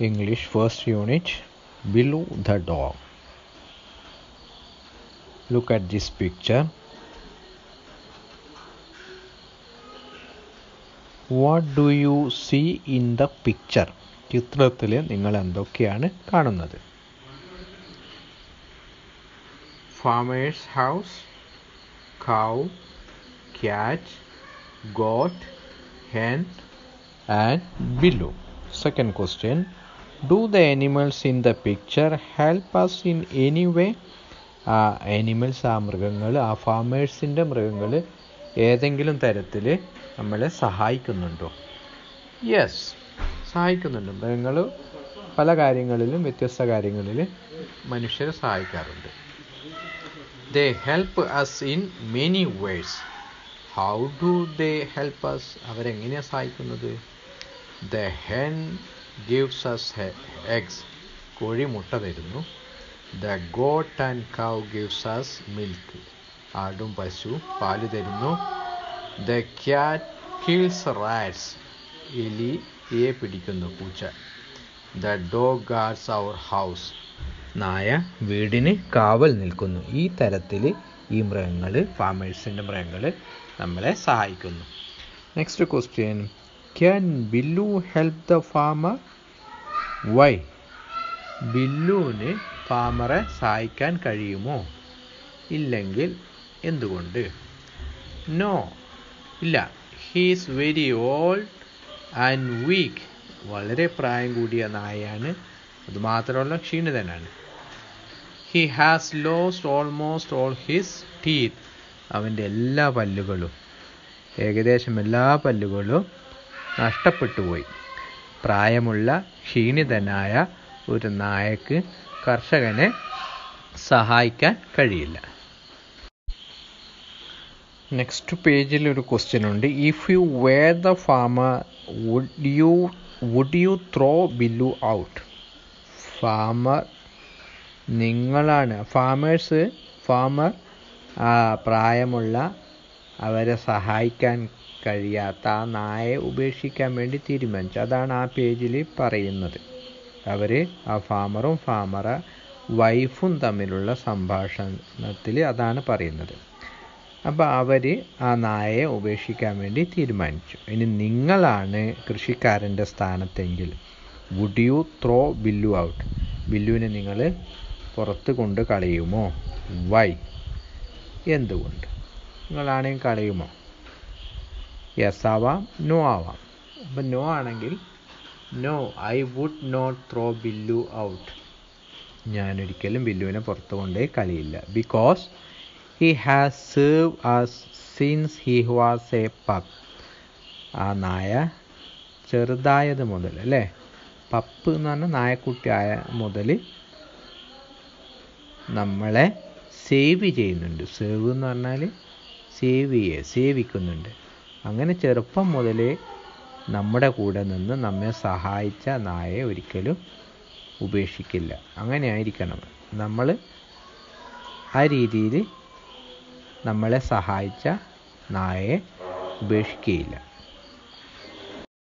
English first unit Below the dog. Look at this picture. What do you see in the picture? ചിത്രത്തിൽ നിങ്ങൾ എന്തൊക്കെയാണ് കാണുന്നത് farmer's house cow cat goat hen and below. Second question Do the animals in the picture help us in any way? ആ animals ആ മൃഗങ്ങൾ ആ ഫാമേഴ്സിൻ്റെ മൃഗങ്ങൾ ഏതെങ്കിലും തരത്തിൽ നമ്മളെ സഹായിക്കുന്നുണ്ടോ യെസ് സഹായിക്കുന്നുണ്ട് മൃഗങ്ങൾ പല കാര്യങ്ങളിലും വ്യത്യസ്ത കാര്യങ്ങളിൽ മനുഷ്യരെ സഹായിക്കാറുണ്ട് they help us in many ways how do they help us അവരെങ്ങനെയാണ് സഹായിക്കുന്നത് the hen gives us eggs കോഴി മുട്ട തരുന്നു the goat and cow gives us milk ആടും പശു പാല് തരുന്നു ദ ക്യാറ്റ് കിൽസ് റാറ്റ്സ് എലിയെ പിടിക്കുന്നു പൂച്ച the dog guards our house നായ വീടിന് കാവൽ നിൽക്കുന്നു ഈ തരത്തിൽ ഈ മൃഗങ്ങൾ ഫാമേഴ്സിൻ്റെ മൃഗങ്ങൾ നമ്മളെ സഹായിക്കുന്നു next question can Billu help the farmer why ബില്ലുവിന് ഫാമറെ സഹായിക്കാൻ കഴിയുമോ ഇല്ലെങ്കിൽ എന്തുകൊണ്ട് നോ ഇല്ല he's very old and weak വളരെ പ്രായം കൂടിയ നായയാണ് അതുമാത്രമല്ല ക്ഷീണിതനാണ് he has lost almost all his teeth അവൻ്റെ എല്ലാ പല്ലുകളും ഏകദേശം എല്ലാ പല്ലുകളും നഷ്ടപ്പെട്ടു പോയി പ്രായമുള്ള ക്ഷീണിതനായ ഒരു നായക്ക് കർഷകനെ സഹായിക്കാൻ കഴിയില്ല നെക്സ്റ്റ് പേജിൽ ഒരു ക്വസ്റ്റ്യൻ ഉണ്ട് if you were the farmer would you would you throw Billu out farmer നിങ്ങളാണ് ഫാമേഴ്സ് ഫാമർ പ്രായമുള്ള അവരെ സഹായിക്കാൻ കഴിയാത്ത ആ നായയെ ഉപേക്ഷിക്കാൻ വേണ്ടി തീരുമാനിച്ചു അതാണ് ആ പേജിൽ പറയുന്നത് അവർ ആ ഫാമറും ഫാമറ വൈഫും തമ്മിലുള്ള സംഭാഷണത്തിൽ അതാണ് പറയുന്നത് അപ്പോൾ അവർ ആ നായയെ ഉപേക്ഷിക്കാൻ വേണ്ടി തീരുമാനിച്ചു ഇനി നിങ്ങളാണ് കൃഷിക്കാരൻ്റെ സ്ഥാനത്തെങ്കിൽ would you throw Billu out ബില്ലുവിനെ നിങ്ങൾ പുറത്ത് കൊണ്ട് കളയുമോ വൈ എന്തുകൊണ്ട് നിങ്ങളാണെങ്കിൽ കളയുമോ യെസ് ആവാം നോ ആവാം അപ്പം നോ ആണെങ്കിൽ no I would not throw Billu out ഞാനൊരിക്കലും ബില്ലുവിനെ പുറത്ത് കൊണ്ടേ കളിയില്ല because he has serve us since he was a pup ആ നായ ചെറുതായത് മുതൽ അല്ലേ പപ്പ് എന്ന് പറഞ്ഞാൽ നായക്കുട്ടിയായ മുതൽ നമ്മളെ സേവ് ചെയ്യുന്നുണ്ട് സേവ് എന്ന് പറഞ്ഞാൽ സേവ് ചെയ്യുക സേവിക്കുന്നുണ്ട് അങ്ങനെ ചെറുപ്പം മുതൽ നമ്മുടെ കൂടെ നിന്ന് നമ്മെ സഹായിച്ച നായയെ ഒരിക്കലും ഉപേക്ഷിക്കില്ല അങ്ങനെ ആയിരിക്കണം നമ്മൾ ആ രീതിയിൽ നമ്മളെ സഹായിച്ച നായയെ ഉപേക്ഷിക്കുകയില്ല